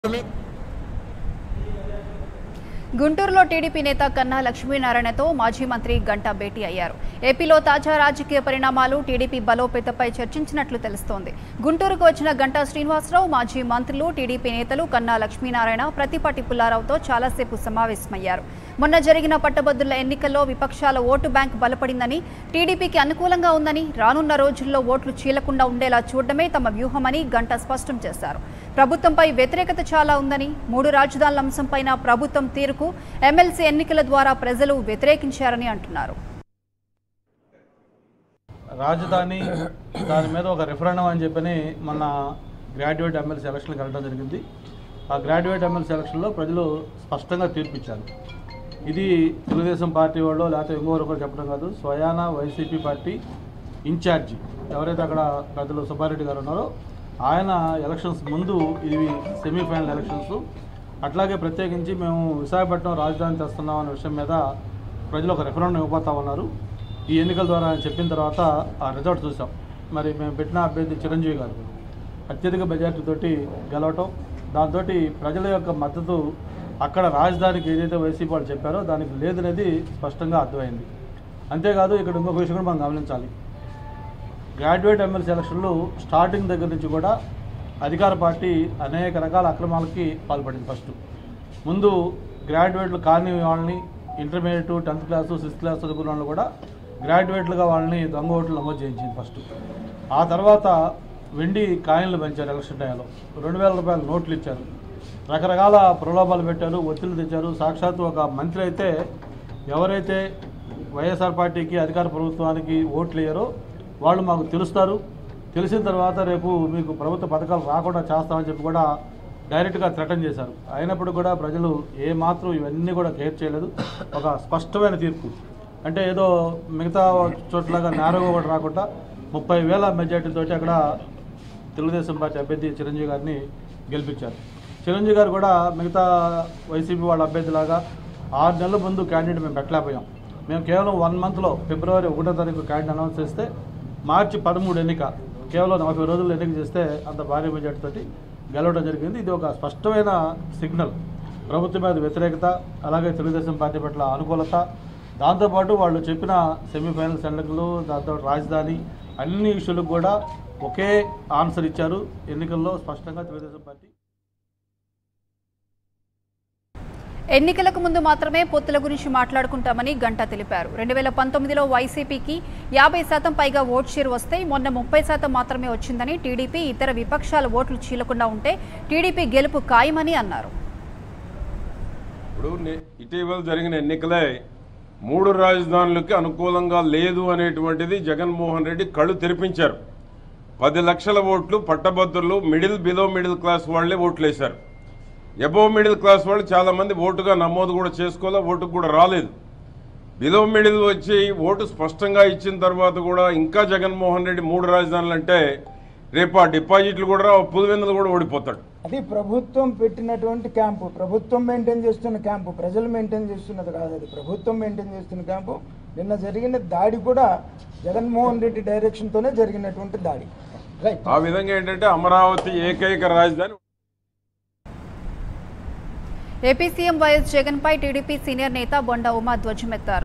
గుంటూరులో టీడీపీ నేత కన్నా లక్ష్మీనారాయణతో మాజీ మంత్రి గంటా భేటీ అయ్యారు ఏపీలో తాజా రాజకీయ పరిణామాలు టీడీపీ బలోపేతపై చర్చించినట్లు తెలుస్తోంది గుంటూరుకు వచ్చిన గంటా శ్రీనివాసరావు మాజీ మంత్రులు టీడీపీ నేతలు కన్నా లక్ష్మీనారాయణ ప్రతిపాటి పుల్లారావుతో చాలాసేపు సమావేశమయ్యారు మొన్న జరిగిన పట్టభద్రుల ఎన్నికల్లో విపక్షాల ఓటు బ్యాంక్ బలపడిందని టీడీపీకి అనుకూలంగా ఉందని రానున్న రోజుల్లో ఓట్లు చీలకుండా ఉండేలా చూడడమే తమ వ్యూహమని గంటా స్పష్టం చేశారు ప్రభుత్వంపై వ్యతిరేకత చాలా ఉందని మూడు రాజధానుల అంశంపైన ప్రభుత్వం తీరుకు ఎమ్మెల్సీ ఎన్నికల ద్వారా ప్రజలు వ్యతిరేకించారని అంటున్నారు రాజధాని దాని మీద ఒక రిఫరెండం అని చెప్పని మన గ్రాడ్యుయేట్ ఎమ్మెల్సీ ఎలక్షన్కి వెళ్ళడం జరిగింది ఆ గ్రాడ్యుయేట్ ఎమ్మెల్సీ ఎలక్షన్లో ప్రజలు స్పష్టంగా తీర్పిచ్చారు ఇది తెలుగుదేశం పార్టీ వాళ్ళు లేకపోతే ఇంకొకరు ఒకరు చెప్పడం కాదు స్వయాన వైసీపీ పార్టీ ఇన్ఛార్జి ఎవరైతే అక్కడ పెద్దలు సుబ్బారెడ్డి గారు ఉన్నారో ఆయన ఎలక్షన్స్ ముందు ఇవి సెమీఫైనల్ ఎలక్షన్స్ అట్లాగే ప్రత్యేకించి మేము విశాఖపట్నం రాజధాని తెస్తున్నాం అనే విషయం మీద ప్రజలు ఒక రెఫరెండం ఇవ్వబోతా ఉన్నారు ఈ ఎన్నికల ద్వారా ఆయన చెప్పిన తర్వాత ఆ రిజల్ట్ చూసాం మరి మేము పెట్టిన అభ్యర్థి చిరంజీవి గారు అత్యధిక మెజార్టీతోటి గెలవటం దాంతో ప్రజల యొక్క మద్దతు అక్కడ రాజధానికి ఏదైతే వైసీపీ వాళ్ళు చెప్పారో దానికి లేదనేది స్పష్టంగా అర్థమైంది అంతేకాదు ఇక్కడ ఇంకొక విషయం కూడా మనం గమనించాలి గ్రాడ్యుయేట్ ఎమ్మెల్సీ ఎలక్షన్లు స్టార్టింగ్ దగ్గర నుంచి కూడా అధికార పార్టీ అనేక రకాల అక్రమాలకి పాల్పడింది ఫస్ట్ ముందు గ్రాడ్యుయేట్లు కాని వాళ్ళని intermediate tenth class sixth class చదువుకున్న వాళ్ళు కూడా గ్రాడ్యుయేట్లుగా వాళ్ళని దొంగ ఓట్లు నమోదు చేయించింది ఫస్ట్ ఆ తర్వాత వెండి కాయిన్లు పెంచారు ఎలక్షన్ టైంలో రెండు వేల రూపాయల నోట్లు ఇచ్చారు రకరకాల ప్రలోభాలు పెట్టారు ఒత్తిళ్లు తెచ్చారు సాక్షాత్తు ఒక మంత్రి అయితే ఎవరైతే వైఎస్ఆర్ పార్టీకి అధికార ప్రభుత్వానికి ఓట్లు వేయరో వాళ్ళు మాకు తెలుస్తారు తెలిసిన తర్వాత రేపు మీకు ప్రభుత్వ పథకాలు రాకుండా చేస్తామని చెప్పి కూడా డైరెక్ట్గా థ్రెటన్ చేశారు అయినప్పుడు కూడా ప్రజలు ఏమాత్రం ఇవన్నీ కూడా కేర్ చేయలేదు ఒక స్పష్టమైన తీర్పు అంటే ఏదో మిగతా చోట్లగా నేరగా కూడా రాకుండా ముప్పై వేల మెజార్టీతోటి అక్కడ తెలుగుదేశం పార్టీ అభ్యర్థి చిరంజీవి గారిని గెలిపించారు చిరంజీవి గారు కూడా మిగతా వైసీపీ వాళ్ళ అభ్యర్థిలాగా ఆరు నెలల ముందు క్యాండిడేట్ మేము పెట్టలేకపోయాం మేము కేవలం వన్ మంత్లో ఫిబ్రవరి ఒకటో తారీఖు క్యాండిడేట్ అనౌన్స్ చేస్తే మార్చి పదమూడు ఎన్నిక కేవలం నలభై రోజులు ఎన్నిక చేస్తే అంత భారీ మెజార్టీతోటి గెలవడం జరిగింది ఇది ఒక స్పష్టమైన సిగ్నల్ ప్రభుత్వం మీద వ్యతిరేకత అలాగే తెలుగుదేశం పార్టీ పట్ల అనుకూలత దాంతోపాటు వాళ్ళు చెప్పిన సెమీఫైనల్స్ ఎన్నికలు దాంతో రాజధాని అన్ని ఇష్యూలకు కూడా ఒకే ఆన్సర్ ఇచ్చారు ఎన్నికల్లో స్పష్టంగా తెలుగుదేశం పార్టీ ఎన్నికలకు ముందు మాత్రమే పొత్తుల గురించి మాట్లాడుకుంటామని గంటా తెలిపారు రెండు వేల పంతొమ్మిదిలో వైసీపీకి యాభై శాతం పైగా ఓట్ షేర్ వస్తే మొన్న ముప్పై శాతం మాత్రమే వచ్చిందని టీడీపీ ఇతర విపక్షాల ఓట్లు చీలకుండా ఉంటే టీడీపీ గెలుపు ఖాయమని అన్నారు ఇప్పుడు ని- ఇటీవల జరిగిన ఎన్నికలే మూడు రాజధానులకి అనుకూలంగా లేదు అనేటువంటిది జగన్మోహన్ రెడ్డి కళ్ళు తెరిపించారు పది లక్షల ఓట్లు పట్టభద్రులు మిడిల్ బిలో మిడిల్ క్లాస్ వాళ్ళే ఓట్లు వేశారు ఎబో మిడిల్ క్లాస్ వాళ్ళు చాలా మంది ఓటుగా నమోదు కూడా చేసుకోలే ఓటుకు కూడా రాలేదు బిలో మిడిల్ వచ్చి ఓటు స్పష్టంగా ఇచ్చిన తర్వాత కూడా ఇంకా జగన్మోహన్ రెడ్డి మూడు రాజధానులు అంటే రేపు ఆ డిపాజిట్లు కూడా రావు, పులివెందులు కూడా ఓడిపోతాడు అది ప్రభుత్వం పెట్టినటువంటి క్యాంపు ప్రభుత్వం మెయింటైన్ చేస్తున్న క్యాంపు ప్రజలు మెయింటైన్ చేస్తున్నది కాదు అది ప్రభుత్వం మెయింటైన్ చేస్తున్న క్యాంపు నిన్న జరిగిన దాడి కూడా జగన్మోహన్ రెడ్డి డైరెక్షన్తోనే జరిగినటువంటి దాడి రైట్ ఆ విధంగా ఏంటంటే అమరావతి ఏకైక రాజధాని ఏపీ సీఎం వైఎస్ జగన్పై టీడీపీ సీనియర్ నేత బొండా ఉమా ధ్వజమెత్తారు